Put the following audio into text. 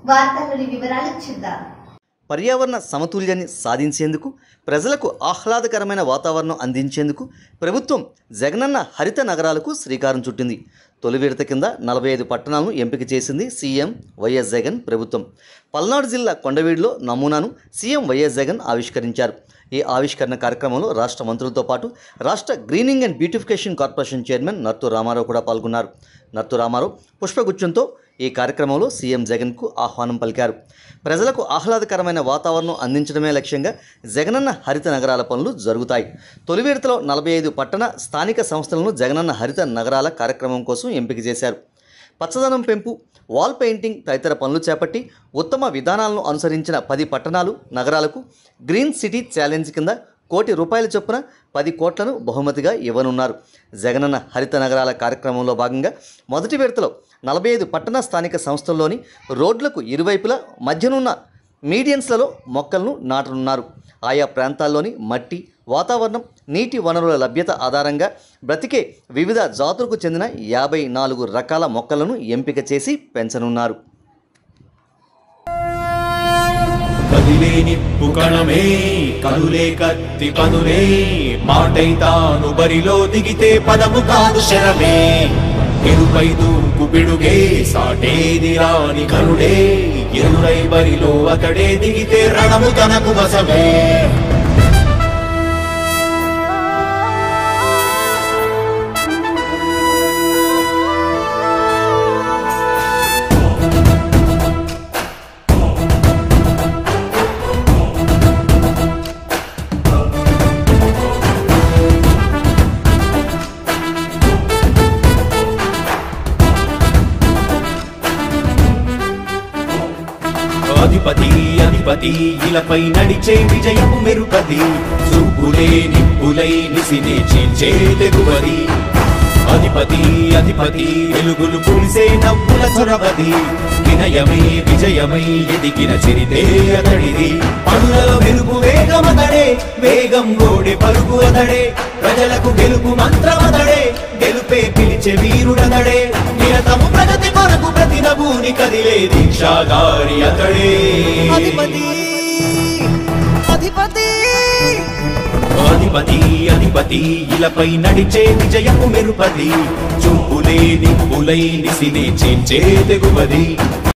వార్తల్లోని వివరాలు చూద్దాం పర్యావరణ సమతుల్యాన్ని సాధించేందుకు ప్రజలకు ఆహ్లాదకరమైన వాతావరణం అందించేందుకు ప్రభుత్వం జగనన్న హరిత నగరాలకు శ్రీకారం చుట్టింది తొలి విడత కింద నలభై ఐదు పట్టణాలను ఎంపిక చేసింది సీఎం వైఎస్ జగన్ ప్రభుత్వం పల్నాడు జిల్లా కొండవీడులో నమూనాను సీఎం వైఎస్ జగన్ ఆవిష్కరించారు ఈ ఆవిష్కరణ కార్యక్రమంలో రాష్ట్ర మంత్రులతో పాటు రాష్ట్ర greening and beautification corporation chairman Narthu Ramarao కూడా పాల్గొన్నారు నర్తు రామారావు పుష్పగుచ్చంతో ఈ కార్యక్రమంలో సీఎం జగన్కు ఆహ్వానం పలికారు ప్రజలకు ఆహ్లాదకరమైన వాతావరణం అందించడమే లక్ష్యంగా జగనన్న హరిత నగరాల పనులు జరుగుతాయి తొలి విడతలో నలభై ఐదు పట్టణ స్థానిక సంస్థలను జగనన్న హరిత నగరాల కార్యక్రమం కోసం ఎంపిక చేశారు పచ్చదనం పెంపు వాల్ పెయింటింగ్ తదితర పనులు చేపట్టి ఉత్తమ విధానాలను అనుసరించిన పది పట్టణాలు నగరాలకు గ్రీన్ సిటీ ఛాలెంజ్ కింద కోటి రూపాయల చొప్పున పది కోట్లను బహుమతిగా ఇవ్వనున్నారు జగనన్న హరిత నగరాల కార్యక్రమంలో భాగంగా మొదటి విడతలో నలభై ఐదు పట్టణ స్థానిక సంస్థల్లోని రోడ్లకు ఇరువైపులా మధ్యనున్న మీడియన్స్లలో మొక్కలను నాటనున్నారు ఆయా ప్రాంతాల్లోని మట్టి వాతావరణం నీటి వనరుల లభ్యత ఆధారంగా బ్రతికే వివిధ జాతులకు చెందిన యాభై నాలుగు రకాల మొక్కలను ఎంపిక చేసి పెంచనున్నారు కదిలే నిప్పు కణమే కనులే కత్తి పనులే మాటై తాను బరిలో దిగితే పదము కాదు శరమే ఎరుపై దూకు పిడుగే సాటేది రాని కరుడే ఎరురై బరిలో అతడే దిగితే రణము తనకు వసమే అధిపతి అధిపతి ఇలపై నడిచే విజయము మెరుపది చూపులే నిప్పులై నిసినే చీల్చే తెగువది అధిపతి అధిపతి వెలుగులు పులిసే నవ్వుల చొరవది వినయమై విజయమై ఎదిగిన చిరితే అతడిది పనులలో వెలుగు వేగమతడే వేగం ఓడే పలుకు అతడే ప్రజలకు గెలుపు మంత్రమతడే గెలుపే పిలిచే వీరుడతడే నిరతము ప్రగతి కొరకు ప్రతి నభూని కదిలే దీక్షాగారి అతడే అధిపతి అధిపతి అధిపతి అధిపతి ఇలపై నడిచే విజయము మెరుపది చూపులే నిప్పులై నిసినే చేంచే తెగువది